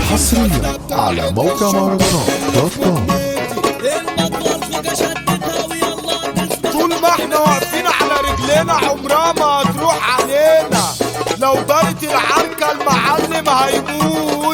حصريا على موقع مهرجانات دوت كوم طول ما احنا واقفين على رجلينا عمرها ما هتروح علينا لو دارت العركة المعلم هيموت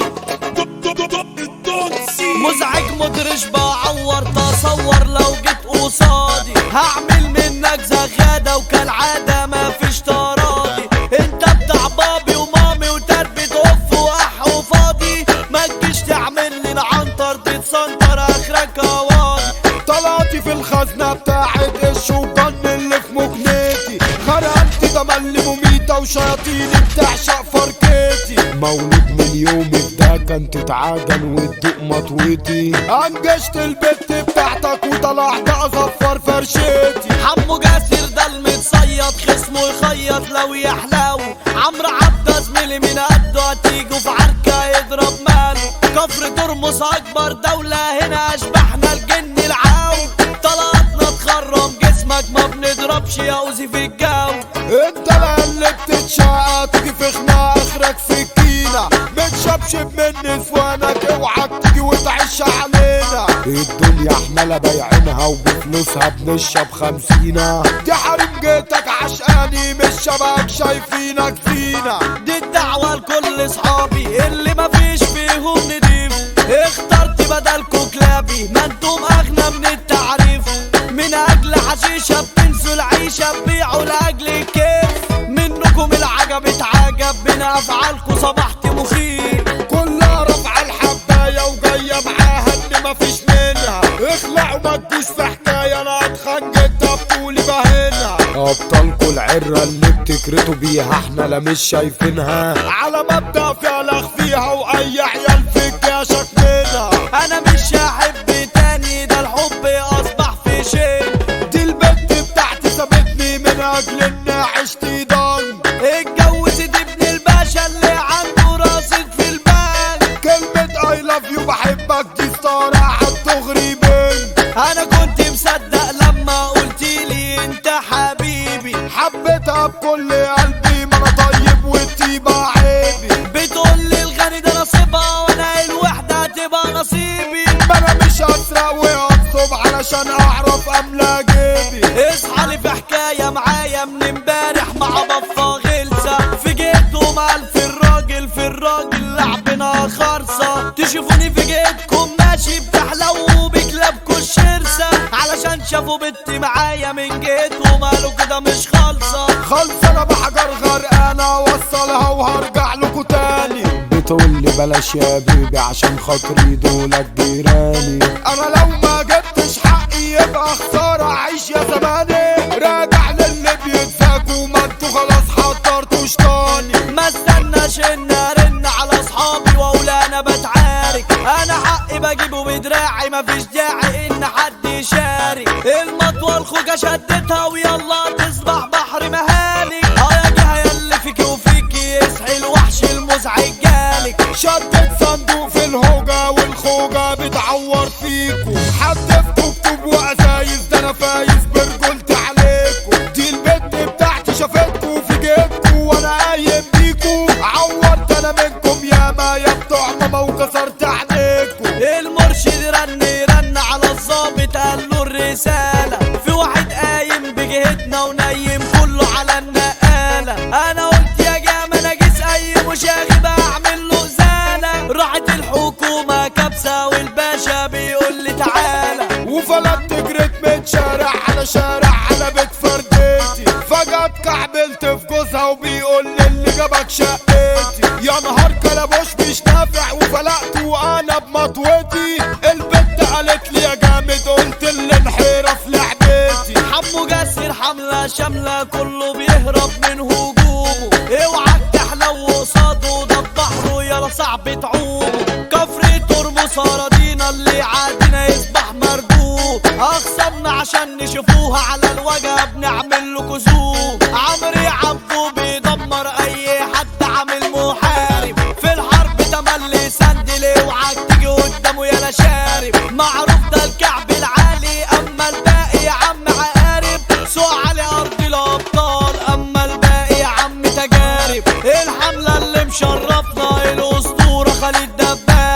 مزعج مدرش بعور تصور لو جيت قصادي هعمل منك زغادة وكالعادة مفيش تراضي انت بتاع بابي ومامي وتربية اف واح وفاضي ما تجيش تعمل لي العنتر تتسنطر اخرك هواضي طلعتي في الخزنة بتاعت الشوطان اللي في مكنتي خرقت جمال مميتة وشياطيني بتعشق فركتي مولود من يومك ده كان تتعجن وتدوق مطوتي انجشت البت بتاعتك وطلعت اصفر فرشتي حمو جاسر ده المتصيد خصمه يخيط لو يحلو عمرو عبده زميلي من قده هتيجوا في عركه يضرب ماله كفر ترمس اكبر دوله هنا اشبحنا الجن العاو طلعتنا تخرم جسمك ما بنضربش يا اوزي في الجو انت لا اللي بتتشقى تيجي في خناق اخرك سكينة متشبشب من نسوانك اوعك تيجي وتعيش علينا الدنيا احنا بايعينها وبفلوسها بنشرب خمسينة دي حريم جيتك عشقاني مش شبك شايفينك فينا دي الدعوة لكل صحابي اللي مفيش فيهم نديم اخترت بدلكوا كلابي ما انتم اغنى من التعريف من اجل حشيشة بتنسوا العيشة بيعوا لاجل الكيف منكم العجب اتعجب من افعالكوا صبحت مخيف كلها رافعة الحباية وجاية معاها ان مفيش منها اخلعوا ما تجوش في حكاية انا اتخن جدا بطولي بهنا ابطالكوا العرة اللي بتكرتوا بيها احنا لا مش شايفينها على مبدأ فعلك فيها واي عيال في الجاشك منها انا مش هحب تاني ده الحب اصبح في شيء دي البنت بتاعتي سابتني من اجل ان عشت ضن اتجوزت ابن الباشا اللي عنده راصد في البال كلمة اي لاف يو بحبك دي ستارة عالدغري بنت انا كنت مصدق لما قلتيلي انت حبيبي حبيتها بكل قلبي ما انا طيب والطيبة عيبي بتقولي الغني ده نصيبها وانا الوحدة هتبقى نصيبي ما انا مش هسرق واغصب علشان اعرف املا جيبي اصحى لي في حكاية معايا من امبارح مع بفا غلسة في جيتهم الف الراجل في الراجل لعبنا خرصة تشوفوني في جيتكم ماشي بتحلو بكلابكوا الشرسة علشان شافوا بنتي معايا من جيتهم قالوا كده مش خالصة خلص انا بحجر غرقانة اوصلها وهرجع لكم تاني بتقولي بلاش يا بيبي عشان خاطري دولك جيراني انا لو ما جبتش حقي يبقى خسارة عيش يا زماني راجع للي بيتزاكوا ما انتوا خلاص حضرتوا شطاني ما استناش ان ارن على اصحابي واقول انا بتعارك انا حقي بجيبه بدراعي مفيش داعي ان حد يشارك المطوه الخوجه شدتها ويلا تصبح بحر مهالك اه يا جهه يلي فيكي وفيكي يصحي الوحش المزعج جالك شدت صندوق في الهوجة والخوجة بتعور فيكو حدفكوا كتب وأزايز ده أنا فايز برجولتي عليكو دي البت بتاعتي شافتكو في جيبكو وأنا قايم بيكو عورت أنا منكم ياما يا بتوع ماما وكسرت عينيكو المرشد رن رن على الظابط قال له الرسالة في واحد قايم بجهتنا ونايم كله على النقالة أنا قلت يا جامع أنا جيس أي مشاغب أعمل له زالة راحت الحكومة كبسة والباشا بيقول لي تعالى وفلت جريت من شارع على شارع على بيت فردتي فجأة اتكعبلت في جوزها وبيقول لي اللي جابك شقتي يا نهار كلبوش مش نافع وفلقت وانا بمطوتي البت قالت لي يا جامد قلت اللي انحرف لعبتي حمو جاسر حملة شاملة كله بيهرب من هجومه اوعى تحلو قصاده ده بحره يلا صعب تعومه كفر ترمس اراضينا اللي عادنا يصبح مرجوم اخصمنا عشان نشوفوها على الوجه بنعمل له كسوف عمري عبده بيدمر اي حد عامل محارب في الحرب تملي سندل اوعى تيجي قدامه يلا شارب معروف ده الكعب العالي اما الباقي يا عم عقارب سوق على ارض الابطال اما الباقي يا عم تجارب الحمله اللي مشرفنا الاسطوره خالد دباب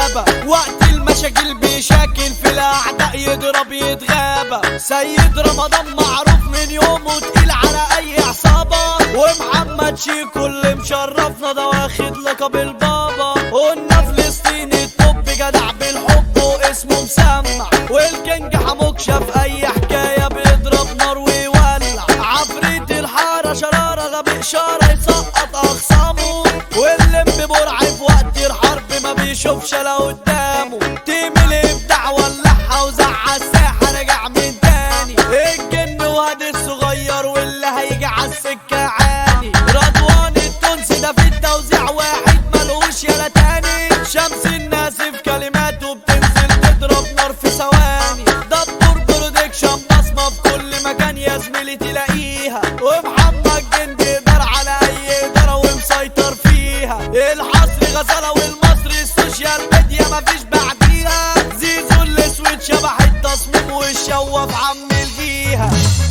متغابة سيد رمضان معروف من يومه تقيل على اي عصابة ومحمد شيكو اللي مشرفنا ده واخد لقب البابا قلنا فلسطيني الطب جدع بالحب واسمه مسمع والكينج حموك شاف اي حكاية بيضرب نار ويولع عفريت الحارة شرارة غبي اشارة يسقط اخصامه واللي ببرعي في وقت الحرب ما بيشوفش لا قدامه تيم الابداع ولعها وزع الساحة رجع من تاني الجن وهادي الصغير واللي هيجي عالسكة عاني رضوان التونسي ده في التوزيع واحد ملهوش يلا تاني شمس الناس في كلماته بتنزل تضرب نار في ثواني دبور برودكشن بصمة في كل مكان يا زميلي تلاقيها ومحمد جندي يقدر على اي ادارة ومسيطر فيها الحصري غزالة والمصري السوشيال ميديا مفيش بعديها زيزو الاسود شبح التصميم والشواف عم الجيها